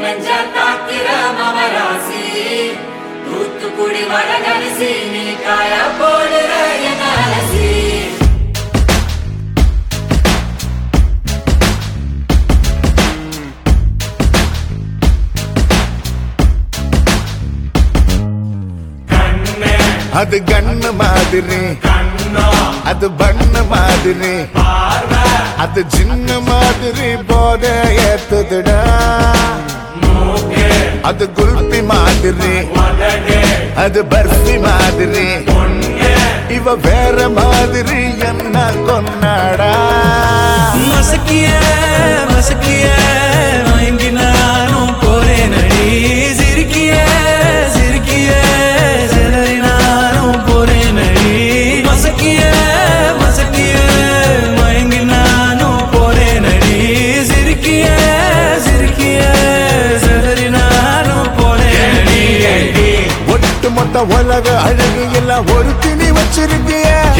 நெஞ்ச தாக்கிற மமராசி தூத்துக்குடி வடகரிசி நீ காய போடுற என் அலசி அது கண்ணு மாதிரி அது பண்ண மாதிரி அது சின்ன மாதிரி போத ஏத்துதுடா அது குல்பி மாதிரி அது பர்ஃபி மாதிரி இவ வேற மாதிரி என்ன கொண்டாடா மசக்கிய மசக்கிய மயங்கி நானும் போறேன் அடி சிரிக்கிய சிரிக்கிய சிலரி நானும் போறேன் அடி மசக்கிய மசக்கிய மயங்கி நானும் போறேன் அடி சிரிக்கிய சிரிக்கிய சிலரி நானும் போறேன் அடி ஒட்டு மொத்த உலக அழகு எல்லாம் ஒரு திணி வச்சிருக்கிய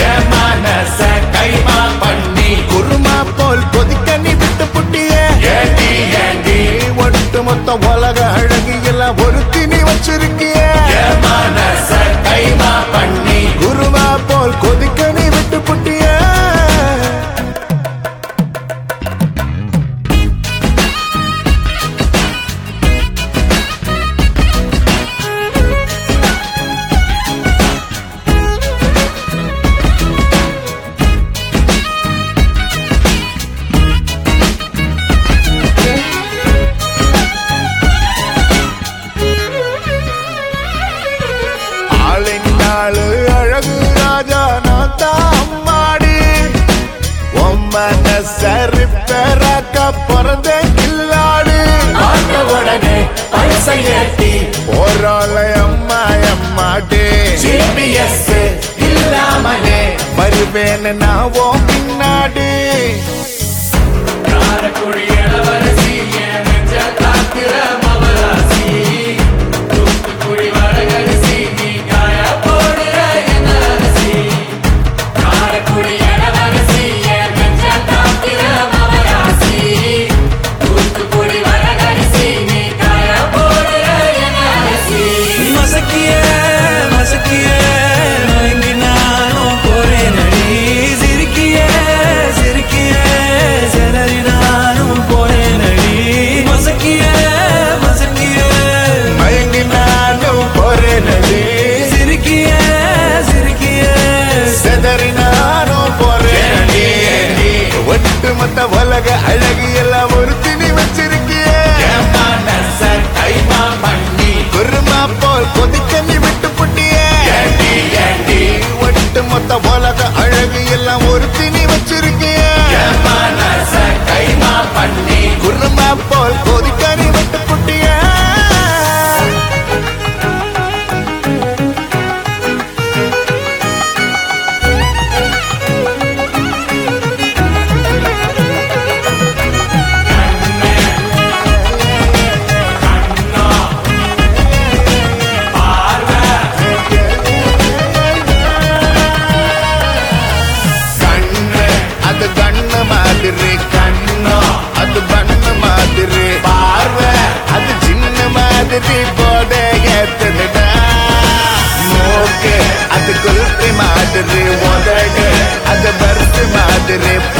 கைமா பண்ணி குருமா போல் கொதிக்க நீ விட்டு புட்டிய ஒட்டு மொத்த உலக அழகு எல்லாம் ஒரு திணி வச்சிருக்கிய கைமா பண்ணி குருமா போல் கொதிக்க நீ விட்டு புட்டிய ஆளின் நாளு அழகு ராஜா நான் தான் அம்மாடி ஒம்மன சரி பெறாக்க பிறந்த கில்லாடி ஆட்ட உடனே பைசை ஏத்தி போறாள அம்மா அம்மாடி ஜிபிஎஸ் இல்லாமலே வருவேன் நான் ஓ பின்னாடி காரக்குடி இளவரசி என் நெஞ்ச தாக்கிற மமராசி தூத்துக்குடி வடகரிசி நீ காய போடுற என் அலசி காரக்குடி இளவரசி என் நெஞ்ச தாக்கிற மமராசி தூத்துக்குடி வடகரிசி நீ காய போடுற என் அலசி மசக்கிய மசக்கிய மயங்கி நானும் போறேன் அடி சிரிக்கிய சிரிக்கிய சிலரி நானும் போறேன் அடி மசக்கிய மசக்கிய மயங்கி நானும் போறேனடி சிரிக்கிய சிரிக்கிய செதறி நானும் போறேனடி ஒட்டு மொத்த உலக அழகு எல்லாம் ஒரு திணி வச்சிருக்கிய குருமா போல் கொதிக்க நீ விட்டு புட்டிய ஒட்டு மொத்த உலக அழகு எல்லாம் ஒரு திணி வச்சிருக்கிய குருமா போல் கொதிக்க நீ விட்டு புட்டிய கண்ணு அது கண்ணு மாதிரி கண்ணு அது பண்ணு மாதிரி பார்வை அது சின்ன மாதிரி போத ஏத்துதுடா மூக்கு அது குல்பி மாதிரி உதடு அது பருத்து மாதிரி